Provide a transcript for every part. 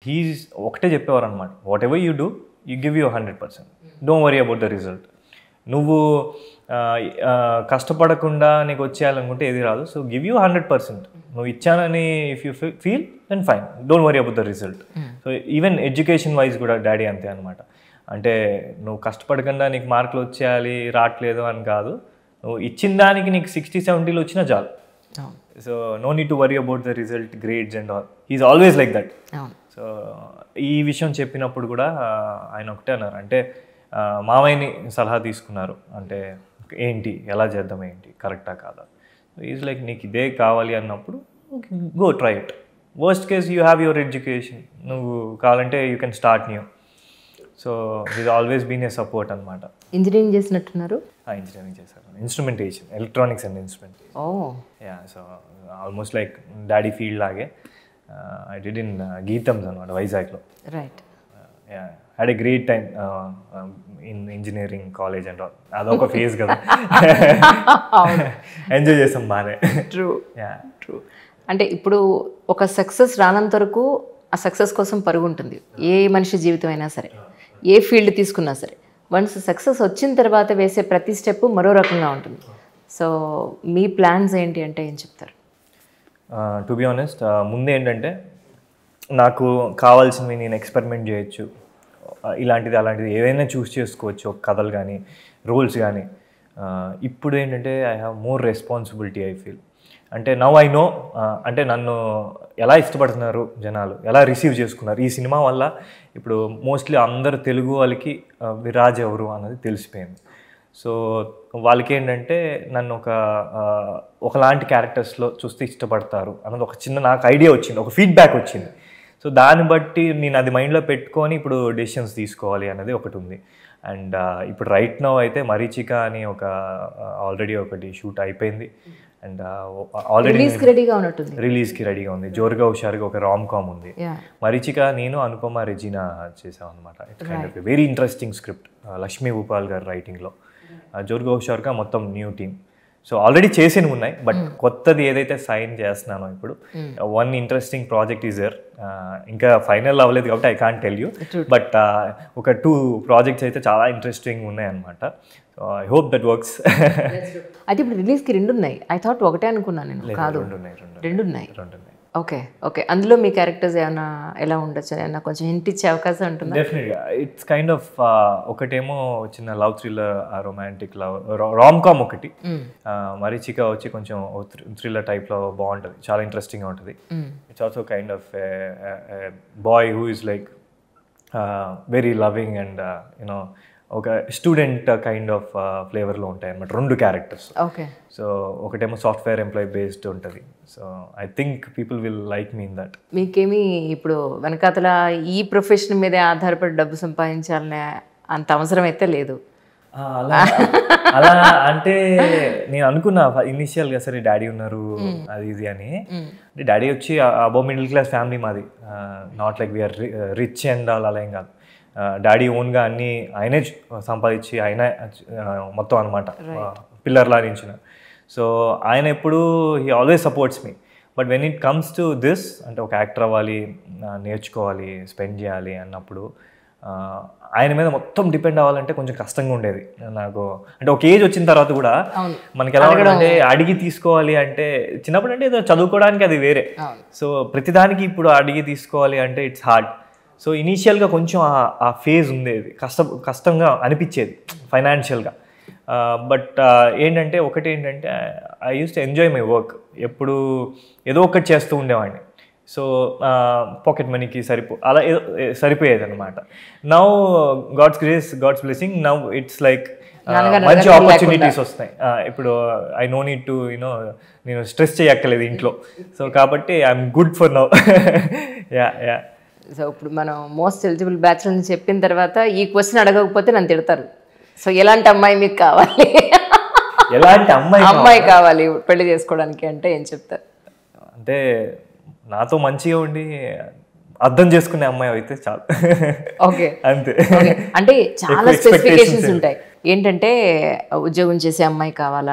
He's ఒకటే చెప్పేవారు అనమాట whatever you do you give you hundred percent don't worry about the result నువ్వు ఆ, ఆ, కష్టపడకుండా నీకు వచ్చేయాలనుకుంటే ఏది రాదు so give you hundred percent నువ్వు ఇచ్చానని if you feel then fine don't worry about the result so even education wise కూడా డాడీ అంతే అనమాట అంటే నువ్వు కష్టపడకుండా నీకు మార్కులు వచ్చేయాలి రావట్లేదు అని కాదు నువ్వు ఇచ్చిన దానికి నీకు సిక్స్టీ సెవెంటీలో వచ్చినా చాలు అవును so no need to worry about the result grades and all is always like that అవును సో ఈ విషయం చెప్పినప్పుడు కూడా ఆ, ఆయన ఒకటే అన్నారు అంటే ఆ, మామయ్యని సలహా తీసుకున్నారు అంటే ఏంటి ఎలా చేద్దాం ఏంటి కరెక్టా కాదా ఈజ్ లైక్ నీకు ఇదే కావాలి అన్నప్పుడు go try it worst case you have your education నువ్వు కావాలంటే you can start new so ఇది ఆల్వేస్ బీన్ ఏ సపోర్ట్ అనమాట ఇంజనీరింగ్ చేసినట్టున్నారు ఇంజనీరింగ్ చేశాను instrumentation electronics and instrument oh yeah so almost like daddy field లాగే I did in GITAM's అనమాట వైజాగ్లో right had a great time in engineering college and అదొక phase కదా enjoy చేసాం బాగానే ట్రూ యా ట్రూ అంటే ఇప్పుడు ఒక సక్సెస్ రానంత వరకు ఆ సక్సెస్ కోసం పరుగు ఉంటుంది ఏ మనిషి జీవితం అయినా సరే ఏ ఫీల్డ్ తీసుకున్నా సరే వన్స్ సక్సెస్ వచ్చిన తర్వాత వేసే ప్రతి స్టెప్ మరో రకంగా ఉంటుంది సో మీ ప్లాన్స్ ఏంటి అంటే ఏం చెప్తారు టు బి ఆనెస్ట్ ముందు ఏంటంటే నాకు కావాల్సినవి నేను ఎక్స్పెరిమెంట్ చేయొచ్చు Uh, ఇలాంటిది అలాంటిది ఏదైనా చూస్ చేసుకోవచ్చు ఒక కథలు కానీ రోల్స్ కానీ ఇప్పుడు ఏంటంటే I have more responsibility I feel అంటే నవ్ ఐ నో అంటే నన్ను ఎలా ఇష్టపడుతున్నారు జనాలు ఎలా రిసీవ్ చేసుకున్నారు ఈ సినిమా వల్ల ఇప్పుడు మోస్ట్లీ అందరు తెలుగు వాళ్ళకి uh, విరాజ్ ఎవరు అన్నది తెలిసిపోయింది సో వాళ్ళకి ఏంటంటే నన్ను ఒక ఆ, ఒకలాంటి క్యారెక్టర్స్లో చూస్తే ఇష్టపడతారు అన్నది ఒక చిన్న నాకు ఐడియా వచ్చింది ఒక ఫీడ్బ్యాక్ వచ్చింది సో దాన్ని బట్టి నేను అది మైండ్లో పెట్టుకొని ఇప్పుడు డెసిషన్స్ తీసుకోవాలి అనేది ఒకటి ఉంది అండ్ ఇప్పుడు రైట్ నో అయితే మరీచిక అని ఒక ఆల్రెడీ ఒకటి షూట్ అయిపోయింది అండ్ ఆల్రెడీ రిలీజ్కి రెడీగా ఉన్నట్టుంది రిలీజ్కి రెడీగా ఉంది జోరుగా హుషారుగా ఒక రామ్ కామ్ ఉంది యా మరీచిక నేను అనుపమ రెజీనా చేసాం అనమాట it kind of very interesting script Lakshmi Bhupal గారి రైటింగ్లో జోర్గా హుషార్గా మొత్తం న్యూ టీమ్ సో ఆల్రెడీ చేసినవి ఉన్నాయి బట్ కొత్తది ఏదైతే సైన్ చేస్తున్నానో ఇప్పుడు one interesting project is there ఇంకా ఫైనల్ అవ్వలేదు కాబట్టి I can't tell you but ఒక టూ ప్రాజెక్ట్స్ అయితే చాలా ఇంట్రెస్టింగ్ ఉన్నాయి అనమాట so I hope that works అయితే ఇప్పుడు రిలీజ్కి రెండు ఉన్నాయి ఐ థాట్ ఒకటే అనుకున్నాను నేను కాదు రెండు ఉన్నాయి రెండు రెండు ఉన్నాయి రెండు ఉన్నాయి ఓకే ఓకే అందులో మీ క్యారెక్టర్స్ ఏమైనా ఎలా ఉండొచ్చు ఏమైనా కొంచెం హింట్ ఇచ్చే అవకాశం ఉంటుందా డెఫినెట్గా ఇట్స్ కైండ్ ఆఫ్ ఒకటేమో చిన్న love thriller romantic love rom com ఒకటి ఆ, మరీచిక వచ్చి కొంచెం థ్రిల్లర్ టైప్లో బాగుంటుంది చాలా ఇంట్రెస్టింగ్గా ఉంటుంది it's also kind of boy who is like very loving and you know ఒక స్టూడెంట్ కైండ్ ఆఫ్ ఫ్లేవర్లో ఉంటాయి అన్నమాట రెండు క్యారెక్టర్స్ ఓకే సో ఒకటేమో సాఫ్ట్వేర్ ఎంప్లాయీ బేస్డ్ ఉంటుంది so I think people will like me in that మీకేమి ఇప్పుడు వెనకాతల ఈ ప్రొఫెషన్ మీదే ఆధారపడి డబ్బు సంపాదించాలనే అంత అవసరం అయితే లేదు ఆ, అలా అలా అంటే నేను అనుకున్నా ఇనిషియల్గా సరే డాడీ ఉన్నారు అది ఇది అని అంటే డాడీ వచ్చి అబౌ మిడిల్ క్లాస్ ఫ్యామిలీ మాది not like we're rich and అలా అలా ఏం కాదు డాడీ ఓన్గా అన్ని ఆయనే చు- సంపాదించి ఆయనే ఆ, మొత్తం అనమాట పిల్లర్లా నించిన సో ఆయన ఎప్పుడు he always supports me but when it comes to this అంటే ఒక యాక్టర్ అవ్వాలి ఆ, నేర్చుకోవాలి స్పెండ్ చేయాలి అన్నప్పుడు ఆ, ఆయన మీద మొత్తం డిపెండ్ అవ్వాలంటే కొంచెం కష్టంగా ఉండేది నాకు అంటే ఒక ఏజ్ వచ్చిన తర్వాత కూడా మనకి ఎలా అంటే అడిగి తీసుకోవాలి అంటే చిన్నప్పుడు అంటే ఏదో చదువుకోవడానికి అది వేరే సో ప్రతిదానికి ఇప్పుడు అడిగి తీసుకోవాలి అంటే ఇట్స్ హార్డ్ సో ఇనీషియల్గా కొంచెం ఆ- ఆ ఫేజ్ ఉండేది కష్టం కష్టంగా అనిపించేది ఫైనాన్షియల్గా బట్ ఏంటంటే ఒకటి ఏంటంటే I use to enjoy my work ఎప్పుడు ఏదో ఒకటి చేస్తూ ఉండేవాడిని సో పాకెట్ మనీకి సరిపో అలా ఏదో ఏ- సరిపోయేది అనమాట now God's grace God's blessing now it's like మంచి ఆపర్చునిటీస్ వస్తాయి ఆ, ఇప్పుడు I no need to you know నేను స్ట్రెస్ చేయక్కర్లేదు ఇంట్లో సో కాబట్టి I'm good for now yeah yeah so ఇప్పుడు మనం మోస్ట్ ఎలిజిబుల్ బ్యాచులర్ అని చెప్పిన తర్వాత ఈ క్వశ్చన్ అడగకపోతే నన్ను తిడతారు సో ఎలాంటి అమ్మాయి మీకు కావాలి ఎలాంటి అమ్మాయి అమ్మాయి కావాలి పెళ్లి చేసుకోవడానికి అంటే ఏం చెప్తారు అంటే నాతో మంచిగా ఉండి అర్థం చేసుకునే అమ్మాయి అయితే చాలు ఓకే అంతే ఓకే. అంటే చాలా స్పెసిఫికేషన్స్ ఉంటాయి ఏంటంటే ఉద్యోగం చేసే అమ్మాయి కావాలా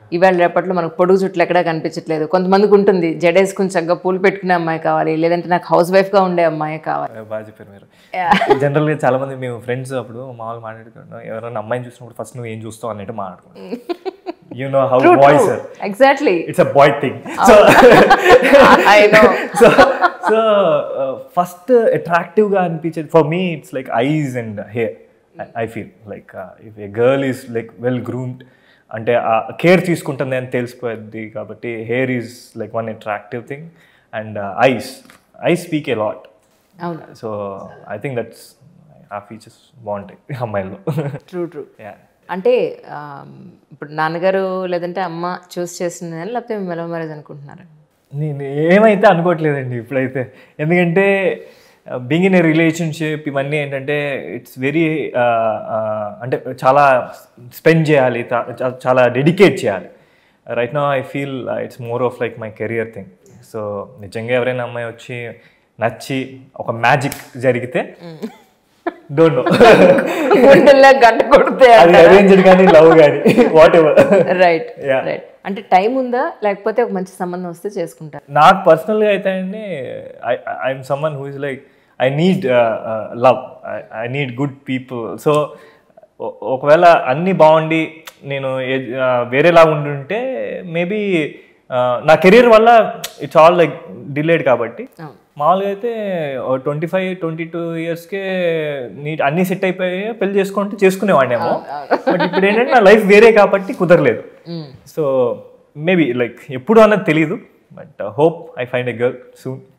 ఇవాళ రేపట్లో మనకు పొడుగు చుట్లు ఎక్కడా కనిపించట్లేదు కొంతమందికి ఉంటుంది జడేసుకుని చక్కగా పూలు పెట్టుకునే అమ్మాయి కావాలి లేదంటే నాకు హౌస్ వైఫ్గా ఉండే అమ్మాయి కావాలి బాగా చెప్పారు మీరు జనరల్గా చాలా మంది మేము ఫ్రెండ్స్ అప్పుడు మామూలు మాట్లాడుకుంటాం ఎవరైనా అమ్మాయిని చూసినప్పుడు ఫస్ట్ నువ్వు ఏం చూస్తావు అన్నట్టు మాట్లాడుకుంటాం you know how boys exactly it's a boy thing so I know so so first అట్రాక్టివ్గా అనిపించేది for me it's like eyes and hair I feel like if a girl is like well groomed అంటే care తీసుకుంటుంది అని తెలిసిపోద్ది కాబట్టి hair is like one attractive thing and eyes eyes speak a lot అవును so I think that's ఆ features బాగుంటాయి అమ్మాయిల్లో true true Yeah. అంటే ఆ, ఇప్పుడు నాన్నగారు లేదంటే అమ్మ చూస్ చేసిందని లేకపోతే మేము లవ్ మ్యారేజ్ అనుకుంటున్నారు నేను ఏమైతే అనుకోవట్లేదండి ఇప్పుడైతే ఎందుకంటే బీయింగ్ ఇన్ ఏ రిలేషన్షిప్ ఇవన్నీ ఏంటంటే ఇట్స్ వెరీ అంటే చాలా స్పెండ్ చేయాలి చా- చా- చాలా డెడికేట్ చేయాలి right no I feel it's more of like my career thing so నిజంగా ఎవరైనా అమ్మాయి వచ్చి నచ్చి ఒక మ్యాజిక్ జరిగితే డోంట్ నో గుండెల్లో గంట కొడితే అది అరేంజ్డ్ కానీ లవ్ కానీ whatever right Yeah. Right అంటే టైం ఉందా లేకపోతే ఒక మంచి సంబంధం వస్తే చేసుకుంటారు నాకు పర్సనల్గా అయితే అండి I I'm someone who is like I need love I need good people so ఒకవేళ అన్నీ బాగుండి నేను ఏ- ఆ, వేరేలా ఉండుంటే మేబీ నా కెరీర్ వల్ల ఇట్స్ ఆల్ లైక్ డిలేడ్ కాబట్టి అవును. మామూలుగా అయితే ట్వంటీ ఫైవ్ ట్వంటీ టూ ఇయర్స్కే నీ అన్నీ సెట్ అయిపోయి పెళ్లి చేసుకుంటే చేసుకునేవాడినేమో బట్ ఇప్పుడు ఏంటంటే నా లైఫ్ వేరే కాబట్టి కుదరలేదు సో మేబీ లైక్ ఎప్పుడు అన్నది తెలియదు but hope I find a girl soon